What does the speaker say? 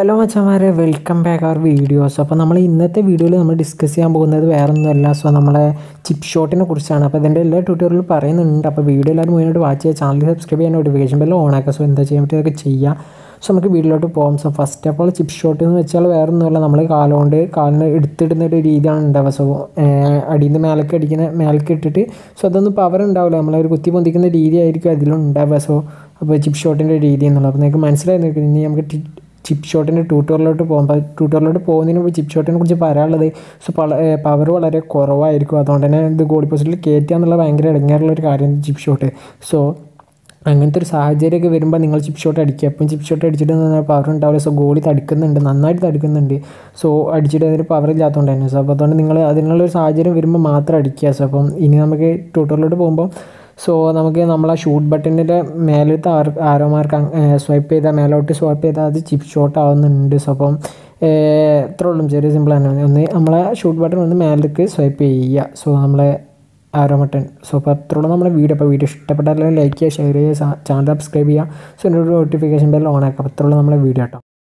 hello മച്ചന്മാരെ welcome back അവർ videos അപ്പോൾ നമ്മൾ ഇന്നത്തെ വീഡിയോയിൽ നമ്മൾ ഡിസ്കസ് ചെയ്യാൻ പോകുന്നത് വേറെ ഒന്നുമല്ല സോ നമ്മളെ ചിപ്പ് ഷോട്ടിനെ കുറിച്ചാണ് അപ്പോൾ ഇതിൻ്റെ എല്ലാ ട്യൂട്ടോറിയലും പറയുന്നുണ്ട് അപ്പോൾ വീഡിയോ എല്ലാവരും മുന്നോട്ട് വാച്ച് ചെയ്യുക ചാനൽ സബ്സ്ക്രൈബ് ചെയ്യാൻ നോട്ടിഫിക്കേഷൻ ബെല്ലും ഓൺ ആക്കുക സോ എന്താ ചെയ്യാൻ പറ്റിയതൊക്കെ ചെയ്യാം സോ നമുക്ക് വീട്ടിലോട്ട് പോകാം so first of all chip shot എന്ന് വെച്ചാൽ വേറെ ഒന്നുമല്ല നമ്മൾ കാലുകൊണ്ട് കാലിന് എടുത്തിടുന്ന ഒരു രീതിയാണ് ഉണ്ടാവുക സോ അടിയിൽ നിന്ന് മേലേക്ക് അടിക്കുന്ന മേലേക്ക് ഇട്ടിട്ട് സോ അതൊന്നും പവർ ഉണ്ടാവില്ല നമ്മളൊരു കുത്തി പൊന്തിക്കുന്ന രീതിയായിരിക്കും അതിലും ഉണ്ടാവുക സോ അപ്പോൾ ചിപ്പ് ഷോട്ടിൻ്റെ രീതി എന്നുള്ളത് അപ്പോൾ നിങ്ങൾക്ക് മനസ്സിലായി നിൽക്കും ഇനി നമുക്ക് ടി- ചിപ്പ് ഷോട്ടിൻ്റെ ട്യൂട്ടോറിലോട്ട് പോകും അപ്പോൾ ട്യൂട്ടോറിലോട്ട് പോകുന്നതിന് മുമ്പ് ചിപ്പ് ഷോട്ടിനെ കുറിച്ച് പറയാനുള്ളത് സോ പവർ വളരെ കുറവായിരിക്കും അതുകൊണ്ട് തന്നെ ഇത് ഗോളി പോസ്റ്റിൽ കയറ്റുക എന്നുള്ള ഭയങ്കര ഇടങ്ങാറുള്ള ഒരു കാര്യം ചിപ്പ് ഷോട്ട് സോ അങ്ങനത്തെ ഒരു സാഹചര്യമൊക്കെ വരുമ്പോൾ നിങ്ങൾ ചിപ്പ് ഷോട്ട് അടിക്കുക അപ്പം ചിപ്പ് ഷോട്ട് അടിച്ചിട്ട് പവർ ഉണ്ടാവില്ല സോ ഗോളി തടുക്കുന്നുണ്ട് നന്നായിട്ട് തടുക്കുന്നുണ്ട് സോ അടിച്ചിട്ട് അതിന് പവർ ഇല്ലാത്തതുകൊണ്ട് തന്നെ സോ അപ്പോൾ അതുകൊണ്ട് നിങ്ങൾ അതിനുള്ള ഒരു സാഹചര്യം വരുമ്പോൾ മാത്രം അടിക്കുക സോ അപ്പം ഇനി നമുക്ക് ട്യൂട്ടോറിലോട്ട് പോകുമ്പോൾ സോ നമുക്ക് നമ്മളെ ഷൂട്ട് ബട്ടണിൻ്റെ മേലത്തെ ആർ ആരോ മാർക്ക് സ്വൈപ്പ് ചെയ്താൽ മേലോട്ട് സ്വൈപ്പ് ചെയ്താൽ അത് ചിപ്പ് ഷോട്ട് ആവുന്നുണ്ട് സോ അപ്പം എത്ര ഉള്ളൂ ചെറിയ സിമ്പിളാണ് ഒന്ന് നമ്മളെ ഷൂട്ട് ബട്ടൺ ഒന്ന് മേലേക്ക് സ്വൈപ്പ് ചെയ്യുക സോ നമ്മളെ ആരോ ബട്ടൺ സോ അപ്പോൾ അത്രയുള്ള നമ്മുടെ വീഡിയോ അപ്പോൾ വീഡിയോ ഇഷ്ടപ്പെട്ടാലും ലൈക്ക് ചെയ്യുക ഷെയർ ചെയ്യുക ചാനൽ സബ്സ്ക്രൈബ് ചെയ്യുക സോ എന്നോട് നോട്ടിഫിക്കേഷൻ ബെൽ ഓൺ ആക്കുക അപ്പോൾ അത്രയുള്ള നമ്മുടെ വീഡിയോ കേട്ടോ